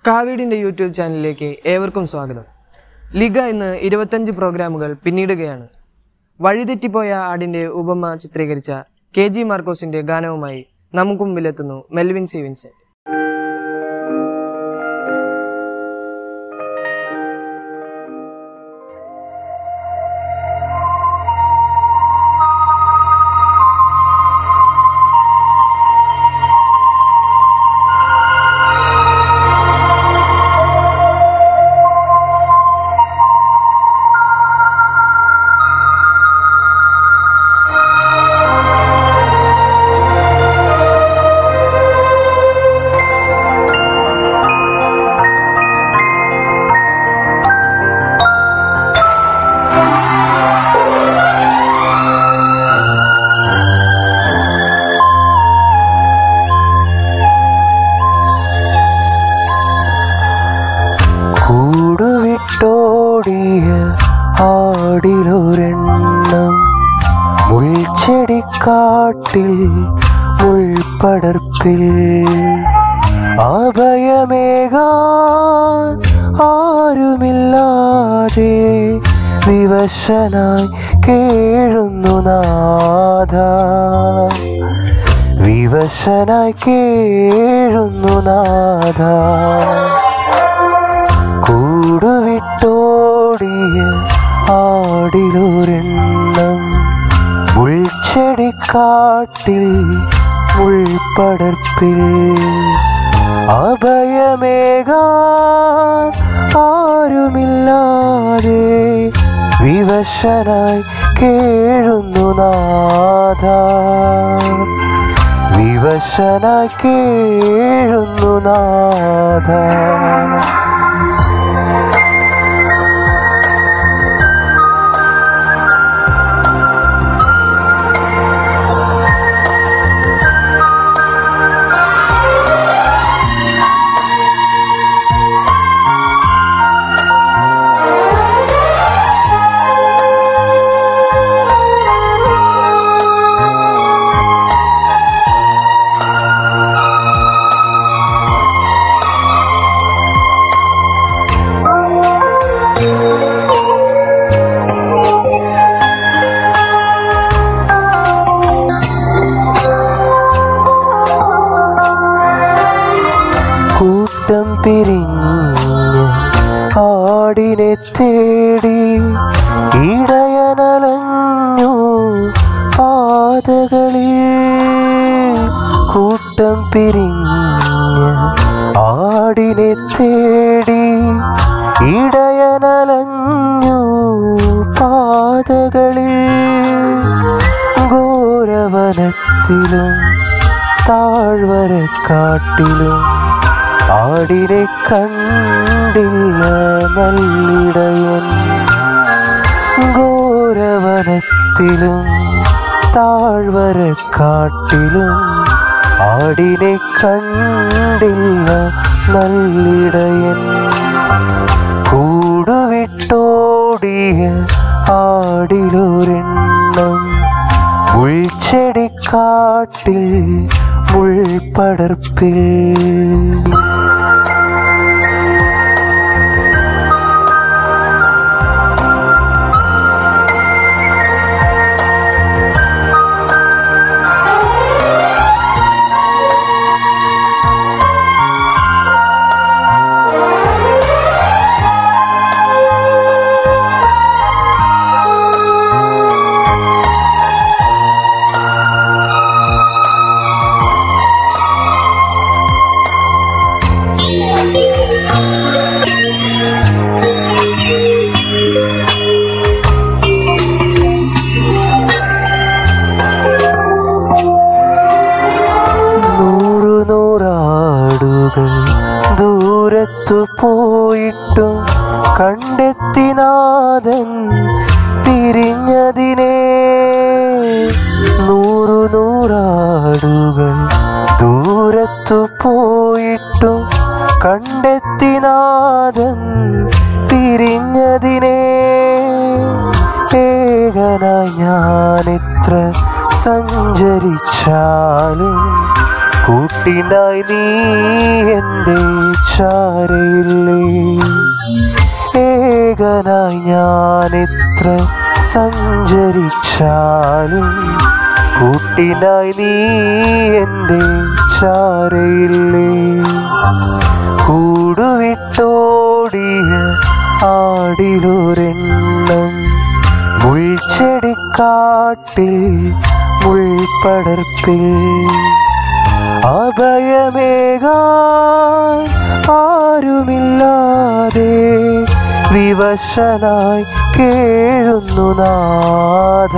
കാവീഡിൻ്റെ YouTube ചാനലിലേക്ക് ഏവർക്കും സ്വാഗതം ലിഗ ഇന്ന് ഇരുപത്തഞ്ച് പ്രോഗ്രാമുകൾ പിന്നിടുകയാണ് വഴിതെറ്റിപ്പോയ ആടിൻ്റെ ഉപമ ചിത്രീകരിച്ച കെ ജി മാർക്കോസിൻ്റെ ഗാനവുമായി നമുക്ക് മുമ്പിലെത്തുന്നു മെൽവിൻ സി വിൻസെന്റ് കൂടുവിട്ടോടിയ ആടിലൊരെണ്ണം മുൾച്ചെടിക്കാട്ടിൽ മുൾപ്പടർപ്പിൽ അഭയമേകാൻ ആരുമില്ലാതെ വിവശനായി കേഴുന്നു നാഥ വിവശനായി കേഴുന്നു നാഥ കൂടുവിട്ടോടിയ ആടിലൊരെണ്ണം മുൾച്ചെടിക്കാട്ടിൽ മുൾപ്പടർപ്പിൽ അഭയമേകാൻ ആരുമില്ലാതെ വിവശനായി കേഴുന്നു നാഥ വിവശനായി കേഴുന്നു നാഥ കൂട്ടം പിരിഞ്ഞ് ആടിനെ തേടി ഇടയനലഞ്ഞു പാതകളിൽ കൂട്ടം പിരിഞ്ഞ് ആടിനെ തേടി ഇടയനലഞ്ഞു പാതകളിൽ ഘോരവനത്തിലും താഴ്വരക്കാട്ടിലും ആടിനെ കണ്ടില്ല നല്ലിടയൻ ഘോരവനത്തിലും താഴ്വരക്കാട്ടിലും ആടിനെ കണ്ടില്ല നല്ലിടയൻ കൂടുവിട്ടോടിയ ആടിലൊരെണ്ണം മുൾച്ചെടിക്കാട്ടിൽ മുൾപ്പടർപ്പിൽ നൂറു നൂറാടുകൾ ദൂരത്തു പോയിട്ടും കണ്ടെത്തി നാഥൻ തിരിഞ്ഞതിനെ നൂറു നൂറാടുകൾ ദൂരത്തു പോയിട്ടും കണ്ടെത്തി നാഥൻ തിരിഞ്ഞതിനെ ഏകനായി ഞാനിത്ര സഞ്ചരിച്ചാലും കൂട്ടിനായി നീ എൻ്റെ ചാരയില്ലേ ഏകനായി ഞാൻ എത്ര സഞ്ചരിച്ചാലും കൂട്ടിനായി നീ എൻ്റെ ചാരയില്ലേ കൂടുവിട്ടോടിയ ആടിലൊരെണ്ണം മുൾച്ചെടിക്കാട്ടിൽ മുൾപ്പടർപ്പിൽ അഭയമേകാൻ ആരുമില്ലാതെ വിവശനായി കേഴുന്നു നാഥ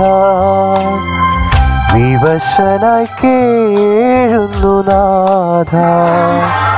വിവശനായി കേഴുന്നു നാഥ